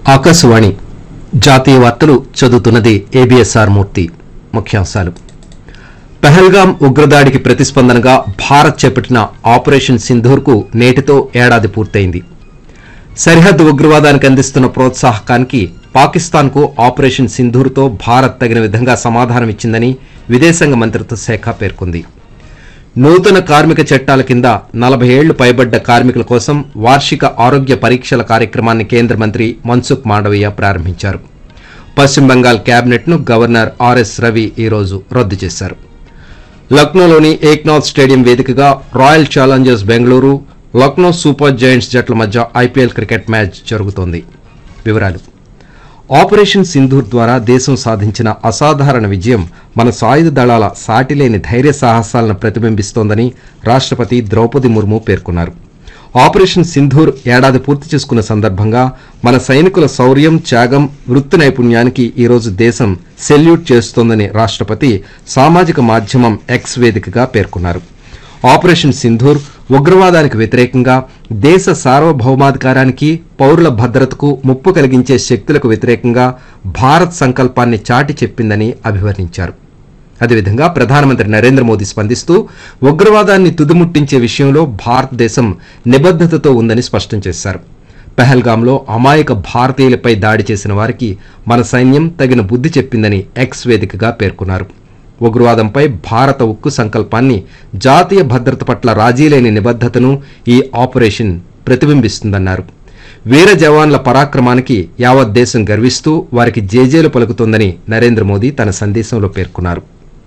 ఆకాశవాణి జాతీయ వార్తలు చదువుతున్నది ఏబిఎస్ఆర్ మూర్తి ముఖ్యాంశాలు పెహల్గాం ఉగ్రదాడికి ప్రతిస్పందనగా భారత్ చేపట్టిన ఆపరేషన్ సింధూర్కు నేటితో ఏడాది పూర్తయింది సరిహద్దు ఉగ్రవాదానికి అందిస్తున్న ప్రోత్సాహకానికి పాకిస్తాన్కు ఆపరేషన్ సింధూర్తో భారత్ తగిన విధంగా సమాధానమిచ్చిందని విదేశాంగ మంత్రిత్వ శాఖ పేర్కొంది నూతన కార్మిక చట్టాల కింద నలభై ఏళ్లు పైబడ్డ కార్మికుల కోసం వార్షిక ఆరోగ్య పరీక్షల కార్యక్రమాన్ని కేంద్ర మంత్రి మన్సుఖ్ మాండవీయ ప్రారంభించారు పశ్చిమ బెంగాల్ క్యాబినెట్ను గవర్నర్ ఆర్ఎస్ రవి ఈరోజు రద్దు చేశారు లక్నోలోని ఏక్నాథ్ స్టేడియం వేదికగా Royal Challengers Bengaluru Lucknow Super Giants జట్ల మధ్య ఐపీఎల్ క్రికెట్ మ్యాచ్ జరుగుతోంది వివరాలు ఆపరేషన్ సింధూర్ ద్వారా దేశం సాధించిన అసాధారణ విజయం మన సాయుధ దళాల సాటిలేని ధైర్య సాహసాలను ప్రతిబింబిస్తోందని రాష్ట్రపతి ద్రౌపది ముర్ము పేర్కొన్నారు ఆపరేషన్ సింధూర్ ఏడాది పూర్తి చేసుకున్న సందర్భంగా మన సైనికుల శౌర్యం త్యాగం వృత్తి నైపుణ్యానికి ఈరోజు దేశం సెల్యూట్ చేస్తోందని రాష్ట్రపతి సామాజిక మాధ్యమం ఎక్స్ వేదికగా పేర్కొన్నారు ఆపరేషన్ సింధూర్ ఉగ్రవాదానికి వ్యతిరేకంగా దేశ సార్వభౌమాధికారానికి పౌరుల భద్రతకు ముప్పు కలిగించే శక్తులకు వ్యతిరేకంగా భారత్ సంకల్పాన్ని చాటి చెప్పిందని అభివర్ణించారు అదేవిధంగా ప్రధానమంత్రి నరేంద్ర మోదీ స్పందిస్తూ ఉగ్రవాదాన్ని తుదిముట్టించే విషయంలో భారతదేశం నిబద్ధతతో ఉందని స్పష్టం చేశారు పెహల్గాంలో అమాయక భారతీయులపై దాడి చేసిన వారికి మన సైన్యం తగిన బుద్ధి చెప్పిందని ఎక్స్ వేదికగా పేర్కొన్నారు ఉగ్రవాదంపై భారత ఉక్కు సంకల్పాన్ని జాతీయ భద్రత పట్ల రాజీలేని నిబద్ధతను ఈ ఆపరేషన్ ప్రతిబింబిస్తుందన్నారు వీర జవాన్ల పరాక్రమానికి యావత్ దేశం గర్విస్తూ వారికి జేజేలు పలుకుతోందని నరేంద్ర మోదీ తన సందేశంలో పేర్కొన్నారు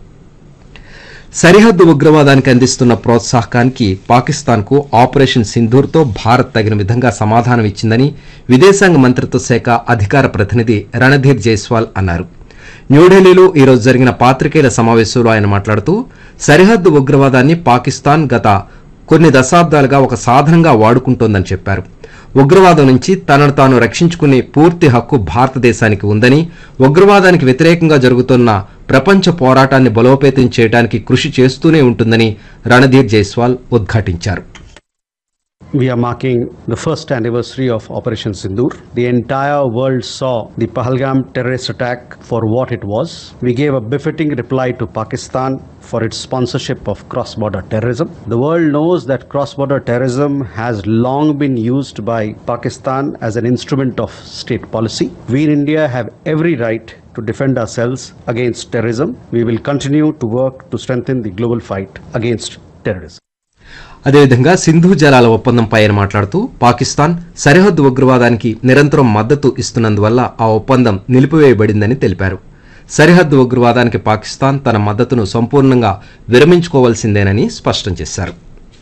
సరిహద్దు ఉగ్రవాదానికి అందిస్తున్న ప్రోత్సాహకానికి పాకిస్తాన్కు ఆపరేషన్ సింధూర్తో భారత్ తగిన విధంగా సమాధానం ఇచ్చిందని విదేశాంగ మంత్రిత్వ శాఖ అధికార ప్రతినిధి రణధీర్ జైస్వాల్ అన్నారు న్యూఢిల్లీలో ఈరోజు జరిగిన పాత్రికేయుల సమావేశంలో ఆయన మాట్లాడుతూ సరిహద్దు ఉగ్రవాదాన్ని పాకిస్తాన్ గత కొన్ని దశాబ్దాలుగా ఒక సాధనంగా వాడుకుంటోందని చెప్పారు ఉగ్రవాదం నుంచి తనను తాను రక్షించుకునే పూర్తి హక్కు భారతదేశానికి ఉందని ఉగ్రవాదానికి వ్యతిరేకంగా జరుగుతున్న ప్రపంచ పోరాటాన్ని బలోపేతం చేయడానికి కృషి చేస్తూనే ఉంటుందని రణధీర్ జైస్వాల్ ఉద్ఘాటించారు We are marking the first anniversary of Operation Sindoor. The entire world saw the Pahalgam terrorist attack for what it was. We gave a befitting reply to Pakistan for its sponsorship of cross border terrorism. The world knows that cross border terrorism has long been used by Pakistan as an instrument of state policy. We in India have every right to defend ourselves against terrorism. We will continue to work to strengthen the global fight against terrorism. అదేవిధంగా సింధు జలాల ఒప్పందంపై ఆయన మాట్లాడుతూ పాకిస్తాన్ సరిహద్దు ఉగ్రవాదానికి నిరంతరం మద్దతు ఇస్తున్నందువల్ల ఆ ఒప్పందం నిలిపివేయబడిందని తెలిపారు సరిహద్దు ఉగ్రవాదానికి పాకిస్తాన్ తన మద్దతును సంపూర్ణంగా విరమించుకోవాల్సిందేనని స్పష్టం చేశారు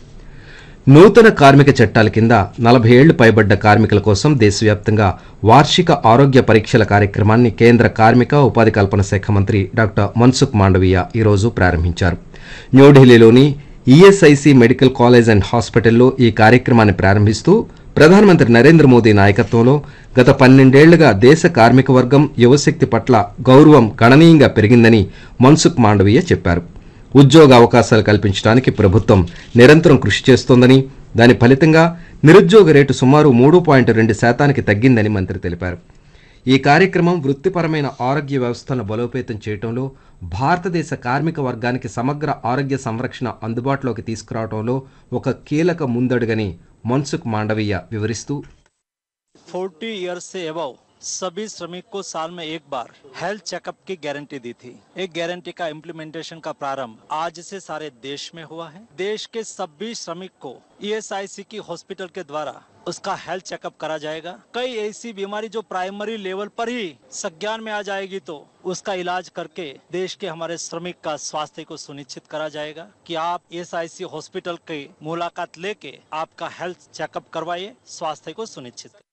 నూతన కార్మిక చట్టాల కింద నలభై ఏళ్లు పైబడ్డ కార్మికుల కోసం దేశవ్యాప్తంగా వార్షిక ఆరోగ్య పరీక్షల కార్యక్రమాన్ని కేంద్ర కార్మిక ఉపాధి కల్పన శాఖ మంత్రి డాక్టర్ మన్సుఖ్ మాండవీయ ఈరోజు ప్రారంభించారు న్యూఢిల్లీలోని ఈఎస్ఐసి మెడికల్ కాలేజ్ అండ్ హాస్పిటల్లో ఈ కార్యక్రమాన్ని ప్రారంభిస్తూ ప్రధానమంత్రి నరేంద్ర మోదీ నాయకత్వంలో గత పన్నెండేళ్లుగా దేశ కార్మిక వర్గం యువశక్తి పట్ల గౌరవం గణనీయంగా పెరిగిందని మన్సుఖ్ మాండవీయ చెప్పారు ఉద్యోగ అవకాశాలు కల్పించడానికి ప్రభుత్వం నిరంతరం కృషి చేస్తోందని దాని ఫలితంగా నిరుద్యోగ రేటు సుమారు మూడు పాయింట్ రెండు శాతానికి తగ్గిందని మంత్రి తెలిపారు ఈ కార్యక్రమం వృత్తిపరమైన ఆరోగ్య వ్యవస్థలను బలోపేతం చేయడంలో భారతదేశ కార్మిక వర్గానికి సమగ్ర ఆరోగ్య సంరక్షణ అందుబాటులోకి తీసుకురావడంలో ఒక కీలక ముందడుగని మన్సుఖ్ మాండవీయ వివరిస్తూ 40 इयर्स से एबव सभी श्रमिक को साल में एक बार हेल्थ चेकअप की गारंटी दी थी एक गारंटी का इम्प्लीमेंटेशन का प्रारंभ आज से सारे देश में हुआ है देश के सभी श्रमिक को ईएसआईसी की हॉस्पिटल के द्वारा उसका हेल्थ चेकअप करा जाएगा कई ऐसी बीमारी जो प्राइमरी लेवल पर ही संज्ञान में आ जाएगी तो उसका इलाज करके देश के हमारे श्रमिक का स्वास्थ्य को सुनिश्चित करा जाएगा कि आप ईएसआईसी हॉस्पिटल की मुलाकात लेके आपका हेल्थ चेकअप करवाइए स्वास्थ्य को सुनिश्चित करिए।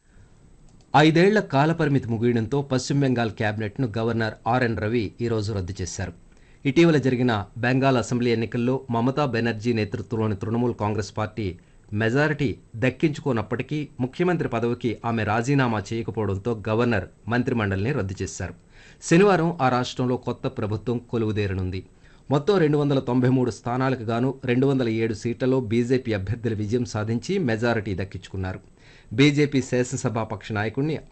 ఐదేళ్ల కాలపరిమితి ముగియడంతో పశ్చిమ బెంగాల్ క్యాబినెట్ను గవర్నర్ ఆర్ఎన్ రవి ఈరోజు రద్దు చేశారు ఇటీవల జరిగిన బెంగాల్ అసెంబ్లీ ఎన్నికల్లో మమతా బెనర్జీ నేతృత్వంలోని తృణమూల్ కాంగ్రెస్ పార్టీ మెజారిటీ దక్కించుకోనప్పటికీ ముఖ్యమంత్రి పదవికి ఆమె రాజీనామా చేయకపోవడంతో గవర్నర్ మంత్రిమండలిని రద్దు చేశారు శనివారం ఆ రాష్ట్రంలో కొత్త ప్రభుత్వం కొలువుదేరనుంది మొత్తం రెండు వందల తొంభై మూడు స్థానాలకు గాను రెండు వందల ఏడు సీట్లలో బీజేపీ అభ్యర్థులు విజయం సాధించి మెజారిటీ దక్కించుకున్నారు బీజేపీ శాసనసభాపక్ష నాయకుడిని